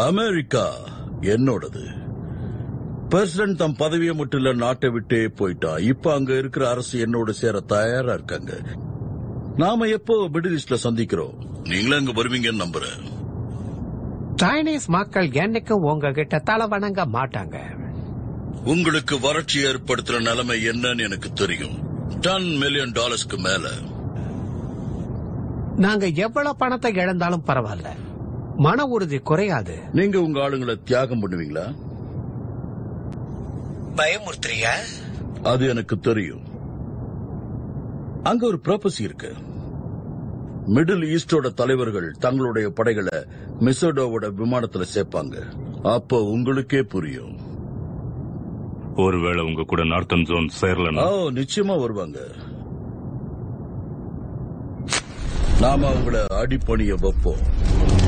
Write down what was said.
America என்னோடது president தம் பதவியை மட்டும் இல்ல நாட்டை விட்டே போயிட்டான் இப்ப அங்க இருக்கிற அரசு என்னோட சேர தயாரா இருக்காங்க நாம எப்போ மிடில் ஈஸ்ட்ல சந்திக்கிறோம் நீங்களும் அங்க வருவீங்கன்னு நம்புறேன் சைனீஸ் மக்கள் என்னைக்கும் உங்ககிட்ட தலை வணங்க மாட்டாங்க உங்களுக்கு வறட்சி ஏற்படுத்துற நிலைமை என்னன்னு எனக்கு தெரியும் டன் மில்லியன் டாலர்ஸ்க்கு மேல நாங்க எவ்வளவு பணத்தை இழந்தாலும் பரவாயில்ல மன உறுதி குறையாது நீங்க உங்க ஆளுங்களை தியாகம் பண்ணுவீங்களா பயமுறுத்துறியா அது எனக்கு தெரியும் அங்க ஒரு ப்ராப்பசி இருக்கு மிடில் ஈஸ்டோட தலைவர்கள் தங்களுடைய படைகளை மிசோடோவோட விமானத்துல சேர்ப்பாங்க அப்போ உங்களுக்கே புரியும் ஒருவேளை உங்க கூட நார்த்தன் ஜோன் சேரலன்னா ஓ நிச்சயமா வருவாங்க நாம அவங்கள அடிப்பணிய வைப்போம்